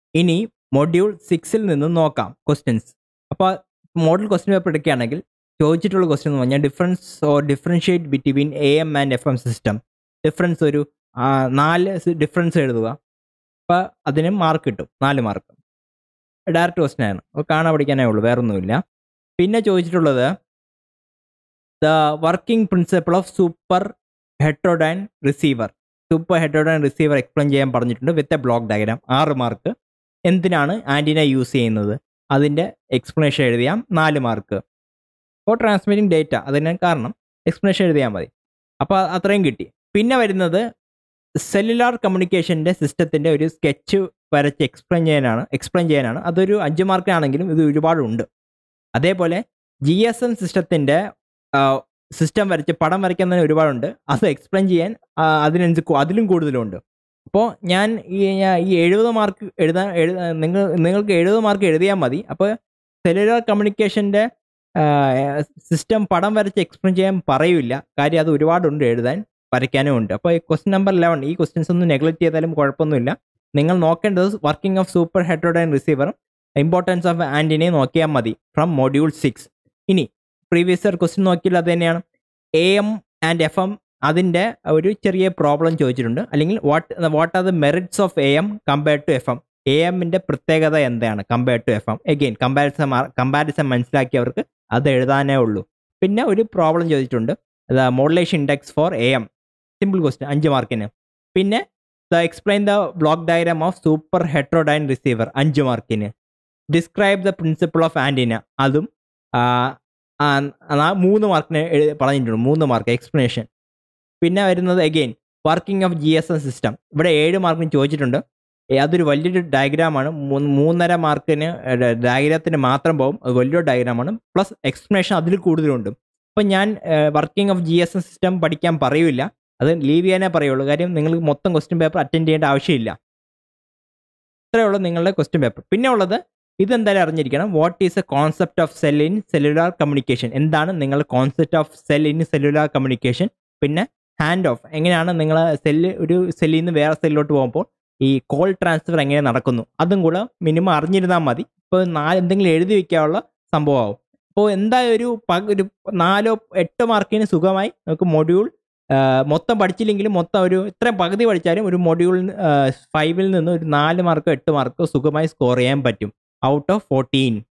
ഇനി മൊഡ്യൂൾ സിക്സിൽ നിന്ന് നോക്കാം ക്വസ്റ്റ്യൻസ് അപ്പോൾ മോഡൽ ക്വസ്റ്റ്യൻ പേപ്പർ എടുക്കുകയാണെങ്കിൽ ചോദിച്ചിട്ടുള്ള ക്വസ്റ്റ്യൻ എന്ന് പറഞ്ഞാൽ difference or differentiate between A M and F M system difference ഒരു ആ, നാല് ഡിഫറൻസ് എഴുതുക അപ്പോൾ അതിന് മാർക്ക് കിട്ടും നാല് മാർക്ക് ഡയറക്റ്റ് ക്വസ്റ്റ്യൻ ആണ് അപ്പോൾ കാണാൻ പഠിക്കാനേ ഉള്ളൂ വേറെ ഒന്നുമില്ല പിന്നെ ചോദിച്ചിട്ടുള്ളത് the working principle of super heterodyne receiver super heterodyne receiver explain ചെയ്യാൻ പറഞ്ഞിട്ടുണ്ട് വിത്ത് എ ബ്ലോക്ക് ഡയഗ്രാം ആറ് മാർക്ക് എന്തിനാണ് ആൻറ്റിന യൂസ് ചെയ്യുന്നത് അതിൻ്റെ എക്സ്പ്ലനേഷൻ എഴുതിയാം നാല് മാർക്ക് ഫോർ ട്രാൻസ്മിറ്റിംഗ് ഡേറ്റ അതിന് കാരണം എക്സ്പ്ലനേഷൻ എഴുതിയാൽ മതി അപ്പോൾ അത്രയും കിട്ടി പിന്നെ വരുന്നത് സെല്ലുലാർ കമ്മ്യൂണിക്കേഷൻ്റെ സിസ്റ്റത്തിൻ്റെ ഒരു സ്കെച്ച് വരച്ച് എക്സ്പ്ലെയിൻ ചെയ്യാനാണ് എക്സ്പ്ലെയിൻ ചെയ്യാനാണ് അതൊരു അഞ്ച് മാർക്കാണെങ്കിലും ഇത് ഒരുപാടുണ്ട് അതേപോലെ ജി എസ് എം സിസ്റ്റത്തിൻ്റെ സിസ്റ്റം വരച്ച് പടം വരയ്ക്കുന്നതിന് ഒരുപാടുണ്ട് അത് എക്സ്പ്ലെയിൻ ചെയ്യാൻ ആ, അതിനനുസരിച്ച് അതിലും കൂടുതലുണ്ട് അപ്പോൾ ഞാൻ ഈ ഞാൻ ഈ എഴുപത് മാർക്ക് എഴുതാൻ എഴുതാ നിങ്ങൾ നിങ്ങൾക്ക് എഴുപത് മാർക്ക് എഴുതിയാൽ മതി അപ്പോൾ സെല്ലുലാർ കമ്മ്യൂണിക്കേഷൻ്റെ സിസ്റ്റം പടം വരച്ച് എക്സ്പ്ലെയിൻ ചെയ്യാൻ പറയില്ല കാര്യം അത് ഒരുപാടുണ്ട് എഴുതാൻ വരയ്ക്കാനും ഉണ്ട് അപ്പോൾ ഈ ക്വസ്റ്റ്യൻ നമ്പർ ലെവൻ ഈ ക്വസ്റ്റ്യൻസ് ഒന്നും നെഗ്ലക്ട് ചെയ്താലും കുഴപ്പമൊന്നുമില്ല നിങ്ങൾ നോക്കേണ്ടത് വർക്കിംഗ് ഓഫ് സൂപ്പർ ഹെഡ്രോഡൈൻ റിസീവറും ഇമ്പോർട്ടൻസ് ഓഫ് ആൻറ്റിനെയും നോക്കിയാൽ മതി ഫ്രം മൊഡ്യൂൾ സിക്സ് ഇനി പ്രീവിയസ് ഇയർ ക്വസ്റ്റ്യൻ നോക്കിയാൽ അത് തന്നെയാണ് A M and F M അതിൻ്റെ ഒരു ചെറിയ പ്രോബ്ലം ചോദിച്ചിട്ടുണ്ട് അല്ലെങ്കിൽ what what are the merits of A M compared to F M A എമ്മിൻ്റെ പ്രത്യേകത എന്താണ് compared to F M again comparison comparison മനസ്സിലാക്കിയവർക്ക് അത് എഴുതാനേ ഉള്ളൂ പിന്നെ ഒരു പ്രോബ്ലം ചോദിച്ചിട്ടുണ്ട് modulation index for A M simple question അഞ്ച് മാർക്കിന് പിന്നെ the explain the block diagram of super heterodyne receiver അഞ്ച് മാർക്കിന് describe the principle of antenna അതും ആ, ആ, ആ, മൂന്ന് മാർക്കിന് എഴു- പറഞ്ഞിട്ടുണ്ട് മൂന്ന് മാർക്ക് എക്സ്പ്ലനേഷൻ പിന്നെ വരുന്നത് again working of G S M system ഇവിടെ ഏഴ് മാർക്കിന് ചോദിച്ചിട്ടുണ്ട് ഏ, അതൊരു വലിയൊരു ഡയഗ്രാമാണ് മൂന്ന് മൂന്നര മാർക്കിന് ഡയഗ്രാമത്തിന് മാത്രം പോകും അത് വലിയൊരു ഡയഗ്രാമാണ് പ്ലസ് എക്സ്പ്ലനേഷൻ അതിൽ കൂടുതലുണ്ട് അപ്പം ഞാൻ working of G S M system പഠിക്കാൻ പറയില്ല അത് ലീവ് ചെയ്യാനേ പറയുള്ളൂ കാര്യം നിങ്ങൾ മൊത്തം ക്വസ്റ്റ്യൻ പേപ്പർ അറ്റൻഡ് ചെയ്യേണ്ട ആവശ്യമില്ല ഇത്രയേ ഉള്ളൂ നിങ്ങളുടെ ക്വസ്റ്റ്യൻ പേപ്പർ പിന്നെ ഉള്ളത് ഇതെന്തായാലും അറിഞ്ഞിരിക്കണം what is a concept of cell in cellular communication എന്താണ് നിങ്ങൾ concept of cell in cellular communication പിന്നെ ഹാൻഡ് ഓഫ് എങ്ങനെയാണ് നിങ്ങൾ സെല്ല് ഒരു സെല്ലിൽ നിന്ന് വേറെ സെല്ലിലോട്ട് പോകുമ്പോൾ ഈ കോൾ ട്രാൻസ്ഫർ എങ്ങനെ നടക്കുന്നു അതും കൂടെ മിനിമം അറിഞ്ഞിരുന്നാൽ മതി ഇപ്പോൾ നാല് എന്തെങ്കിലും എഴുതി വെക്കാനുള്ള സംഭവമാവും അപ്പോൾ എന്തായാലും ഒരു പക ഒരു നാലോ എട്ടോ മാർക്കിന് സുഖമായി നമുക്ക് മൊഡ്യൂൾ മൊത്തം പഠിച്ചില്ലെങ്കിലും മൊത്തം ഒരു ഇത്രയും പകുതി പഠിച്ചാലും ഒരു മൊഡ്യൂൾ ഫൈവിൽ നിന്ന് ഒരു നാല് മാർക്കോ എട്ട് മാർക്കോ സുഖമായി സ്കോർ ചെയ്യാൻ പറ്റും ഔട്ട് ഓഫ് ഫോർട്ടീൻ